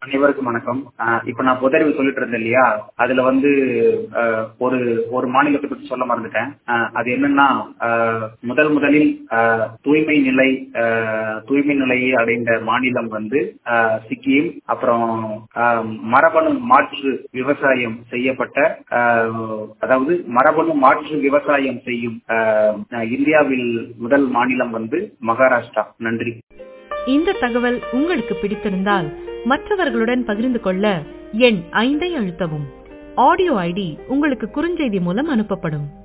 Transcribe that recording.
அனைவருக்கும் வணக்கம் ஆஹ் இப்ப நான் புதறிவு சொல்லிட்டு இருந்தேன் இல்லையா அதுல வந்து ஆஹ் ஒரு ஒரு மாநிலத்தை பத்தி சொல்ல மறந்துட்டேன் ஆஹ் அது என்னன்னா ஆஹ் முதல் முதலில் ஆஹ் தூய்மை நிலை ஆஹ் தூய்மை நிலையை அடைந்த மாநிலம் வந்து ஆஹ் சிக்கிம் அப்புறம் ஆஹ் மரபணு மாற்று விவசாயம் செய்யப்பட்ட ஆஹ் அதாவது மரபணு மாற்று விவசாயம் செய்யும் ஆஹ் இந்தியாவில் முதல் மாநிலம் வந்து மகாராஷ்டிரா நன்றி இந்த தகவல் உங்களுக்கு பிடித்திருந்தால் மற்றவர்களுடன் பகிர்ந்து கொள்ள எண் ஐந்தை அழுத்தவும் ஆடியோ ஐடி உங்களுக்கு குறுஞ்செய்தி மூலம் அனுப்பப்படும்